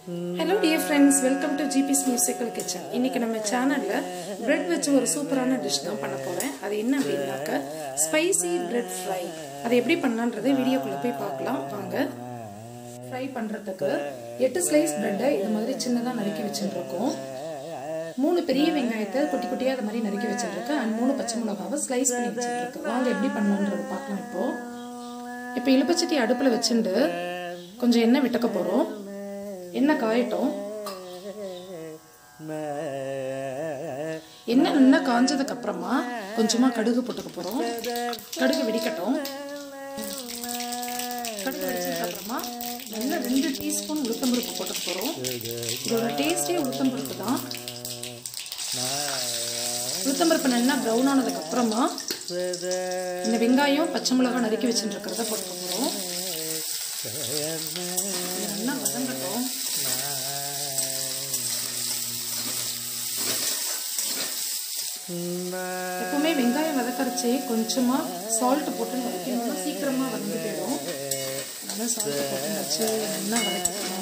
hello dear friends welcome to GB's musical kitchen இன்னைக்கு நம்ம சேனலில் பிரெட் வச்சு ஒரு சூப்பரான டிஷ் தான் பண்ண போகிறேன் அது என்ன அப்படின்னாக்க ஸ்பைசி பிரெட் ஃப்ரை அதை எப்படி பண்ணலான்றதை வீடியோக்குள்ளே போய் பார்க்கலாம் வாங்க ஃப்ரை பண்ணுறதுக்கு எட்டு ஸ்லைஸ் பிரெட்டை இது மாதிரி சின்னதாக நறுக்கி வச்சுருக்கோம் மூணு பெரிய வெங்காயத்தை குட்டி குட்டியாக அது மாதிரி நறுக்கி வச்சுருக்கேன் அண்ட் மூணு பச்சை மிளகாவை ஸ்லைஸ் பண்ணி வச்சுருக்கேன் வாங்க எப்படி பண்ணலான்றது பார்க்கலாம் இப்போது இப்போ இழுப்பச்சட்டி அடுப்பில் வச்சுட்டு கொஞ்சம் எண்ணெய் விட்டுக்க போகிறோம் எண்ணெய் காயட்டும் எண்ணெய் நல்லா காஞ்சதுக்கு அப்புறமா கொஞ்சமாக கடுகு போட்டுக்க போகிறோம் கடுகு வெடிக்கட்டும் கடுகு வெடிச்சதுக்கு அப்புறமா நல்லா ரெண்டு டீஸ்பூன் உளுத்தம்பருப்பு போட்டுக்க போகிறோம் இதோட டேஸ்டே உளுத்தம்பருப்பு தான் உளுத்தம்பருப்பு நல்லா ப்ரௌன் ஆனதுக்கு அப்புறமா இந்த வெங்காயம் பச்சை மிளகாய் நறுக்கி வச்சுட்டு இருக்கிறத போட்டுக்க போகிறோம் நல்லா வதங்கட்டும் எப்பவுமே வெங்காயம் வதக்கரைச்சே கொஞ்சமா சால்ட் போட்டு வதக்கணும்னா சீக்கிரமா வதங்கி போயிடும் அதனால சால்ட் போட்டு வச்சு நல்லா வதக்கிக்கணும்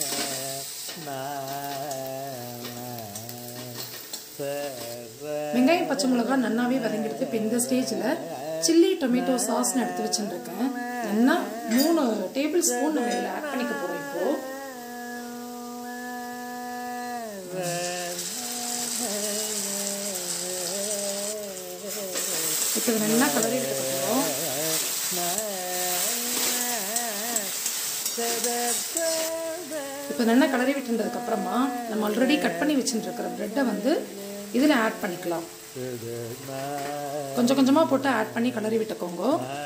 வெங்காயம் பச்சை மிளகா நன்னாவே வதங்கிடுது இப்போ இந்த ஸ்டேஜில் சில்லி டொமேட்டோ சாஸ்னு எடுத்து வச்சுருக்கேன் நல்லா மூணு டேபிள் ஸ்பூன் நம்ம இதில் ஆட் பண்ணிக்க போகிறோம் இப்போ இப்போ இதை நல்லா கலரி எடுத்துக்க போகிறோம் இப்போ நல்லா கலரி விட்டுன்றதுக்கு அப்புறமா நம்ம ஆல்ரெடி கட் பண்ணி வச்சுட்டு இருக்கிற ப்ரெட்டை வந்து இதில் ஆட் பண்ணிக்கலாம் கொஞ்சம் கொஞ்சமாக போட்டு ஆட் பண்ணி கலரி விட்டுக்கோங்க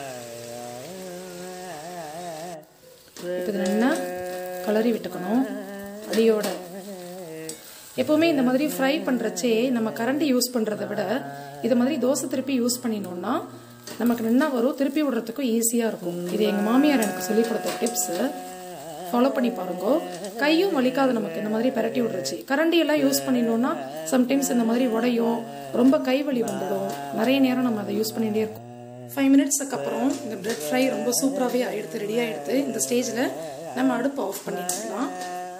இப்போ இது நல்லா கலரி விட்டுக்கணும் அடியோட எப்போவுமே இந்த மாதிரி ஃப்ரை பண்ணுறச்சே நம்ம கரண்டி யூஸ் பண்ணுறத விட இது மாதிரி தோசை திருப்பி யூஸ் பண்ணினோம்னா நமக்கு நின்னா வரும் திருப்பி விடுறதுக்கும் ஈஸியாக இருக்கும் இது எங்கள் மாமியார் எனக்கு சொல்லிக் கொடுத்த டிப்ஸு ஃபாலோ பண்ணி பாருங்க கையும் வலிக்காது நமக்கு இந்த மாதிரி பரட்டி விடுறச்சு கரண்டி எல்லாம் யூஸ் பண்ணினோம்னா சம்டைம்ஸ் இந்த மாதிரி உடையும் ரொம்ப கை வலி வந்துடும் நிறைய நேரம் நம்ம அதை யூஸ் பண்ணிகிட்டே இருக்கோம் ஃபைவ் மினிட்ஸுக்கு அப்புறம் இந்த பிரெட் ஃப்ரை ரொம்ப சூப்பராகவே ஆகிடுது ரெடி ஆகிடுது இந்த ஸ்டேஜில் நம்ம அடுப்பு ஆஃப் பண்ணிடலாம்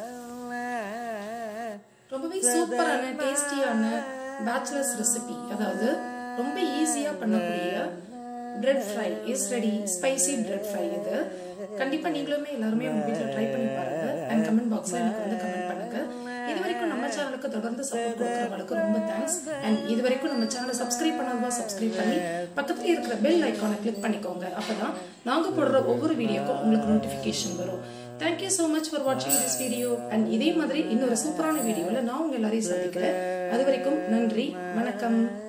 ரொம்பவே சூப்பரான டேஸ்டியான பேச்சுலர்ஸ் ரெசிபி அதாவது ரொம்ப ஈஸியாக பண்ணக்கூடிய bread fry is ready spicy bread fry இது கண்டிப்பாக நீங்களுமே எல்லாருமே உங்கள் வீட்டில் ட்ரை பண்ணி பாருங்க அண்ட் கமெண்ட் பாக்ஸில் எனக்கு வந்து கமெண்ட் பண்ணுங்க இது வரைக்கும் நம்ம சேனலுக்கு தொடர்ந்து சப்போர்ட் கொடுக்குறவங்களுக்கு ரொம்ப தேங்க்ஸ் அண்ட் இது வரைக்கும் நம்ம சேனலை சப்ஸ்கிரைப் பண்ணாதவா சப்ஸ்கிரைப் பண்ணி பக்கத்துல இருக்கிற பெல் ஐக்கானை கிளிக் பண்ணிக்கோங்க அப்பதான் நாங்கள் போடுற ஒவ்வொரு வீடியோக்கும் உங்களுக்கு நோட்டிஃபிகேஷன் வரும் தேங்க்யூ ஸோ மச் ஃபார் வாட்சிங் திஸ் வீடியோ அண்ட் இதே மாதிரி இன்னொரு சூப்பரான வீடியோவில் நான் உங்க எல்லாரையும் சந்திக்கிறேன் அது வரைக்கும் நன்றி வணக்கம்